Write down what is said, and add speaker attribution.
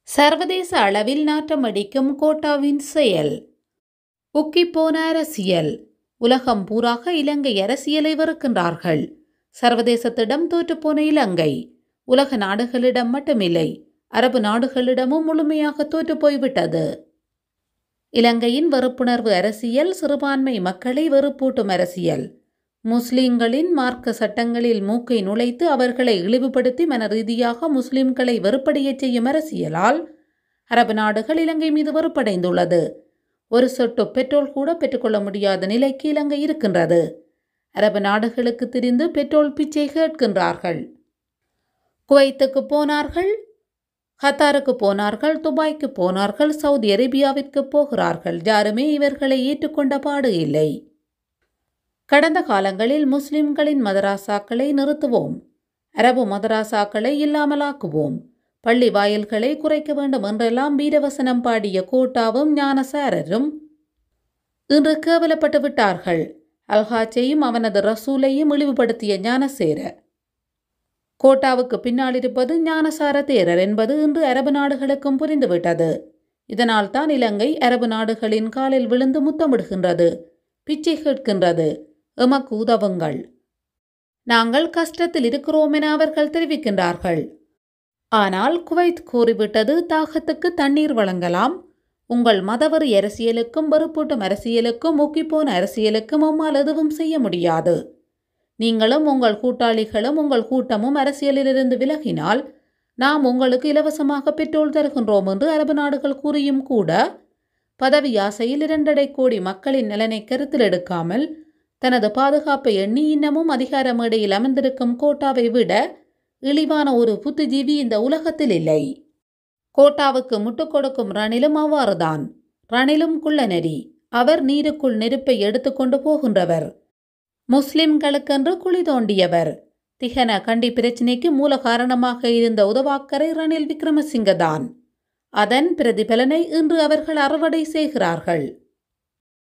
Speaker 1: சர்வதேச அளவில் நாட்டமடிக்கும் கோட்டாவின் செயல் உக்கிப்போன அரசியல் உலகம் பூராக இலங்கை அரசியலை வெறுக்கின்றார்கள் சர்வதேசத்திடம் தோற்றுப்போன இலங்கை உலக நாடுகளிடம் மட்டுமில்லை அரபு நாடுகளிடமும் முழுமையாக தோற்றுப் போய்விட்டது இலங்கையின் வெறுப்புணர்வு அரசியல் சிறுபான்மை மக்களை வெறுப்பூட்டும் அரசியல் முஸ்லிம்களின் மார்க்க சட்டங்களில் மூக்கை நுழைத்து அவர்களை இழிவுபடுத்தி மன ரீதியாக முஸ்லிம்களை வெறுப்படையச் செய்யும் அரசியலால் அரபு நாடுகள் இலங்கை மீது வெறுப்படைந்துள்ளது ஒரு சொட்டு பெட்ரோல் கூட பெற்றுக்கொள்ள முடியாத நிலைக்கு இலங்கை இருக்கின்றது அரபு நாடுகளுக்கு திரிந்து பெட்ரோல் பிச்சை கேட்கின்றார்கள் குவைத்துக்கு போனார்கள் கத்தாருக்கு போனார்கள் துபாய்க்கு போனார்கள் சவுதி அரேபியாவிற்கு போகிறார்கள் யாருமே இவர்களை ஏற்றுக்கொண்ட பாடு இல்லை கடந்த காலங்களில் முஸ்லிம்களின் மதராசாக்களை நிறுத்துவோம் அரபு மதராசாக்களை இல்லாமலாக்குவோம் பள்ளி வாயில்களை குறைக்க வேண்டும் என்றெல்லாம் வீரவசனம் பாடிய கோட்டாவும் ஞானசாரரும் இன்று கேவலப்பட்டு விட்டார்கள் அல்ஹாச்சையும் அவனது ரசூலையும் இழிவுபடுத்திய ஞானசேர கோட்டாவுக்கு பின்னால் இருப்பது ஞானசார தேரர் என்பது இன்று அரபு நாடுகளுக்கும் புரிந்துவிட்டது இதனால் தான் இலங்கை அரபு நாடுகளின் காலில் விழுந்து முத்தமிடுகின்றது பிச்சை கேட்கின்றது எமக்கு உதவுங்கள் நாங்கள் கஷ்டத்தில் இருக்கிறோம் என அவர்கள் தெரிவிக்கின்றார்கள் ஆனால் குவைத் கூறிவிட்டது தாகத்துக்கு தண்ணீர் வழங்கலாம் உங்கள் மதவரி அரசியலுக்கும் வெறுப்பூட்டும் அரசியலுக்கும் முக்கிப்போன அரசியலுக்கும் உம்மால் எதுவும் செய்ய முடியாது நீங்களும் உங்கள் கூட்டாளிகளும் உங்கள் கூட்டமும் அரசியலிலிருந்து விலகினால் நாம் உங்களுக்கு இலவசமாக பெட்ரோல் தருகின்றோம் என்று அரபு நாடுகள் கூறியும் கூட பதவி ஆசையில் இரண்டரை கோடி மக்களின் நலனை கருத்தில் எடுக்காமல் தனது பாதுகாப்பை எண்ணி இன்னமும் அதிகார மேடையில் அமர்ந்திருக்கும் கோட்டாவை விட இழிவான ஒரு புத்திஜீவி இந்த உலகத்தில் இல்லை கோட்டாவுக்கு முட்டுக் கொடுக்கும் ரணிலும் அவ்வாறுதான் ரணிலும் குள்ளநெறி அவர் நீருக்குள் நெருப்பை எடுத்துக்கொண்டு போகின்றவர் முஸ்லிம்களுக்கென்று குழி தோண்டியவர் திகன கண்டி பிரச்சினைக்கு மூல காரணமாக இருந்த உதவாக்கரை ரணில் விக்ரமசிங்க தான் அதன் பிரதிபலனை இன்று அவர்கள் அறுவடை செய்கிறார்கள்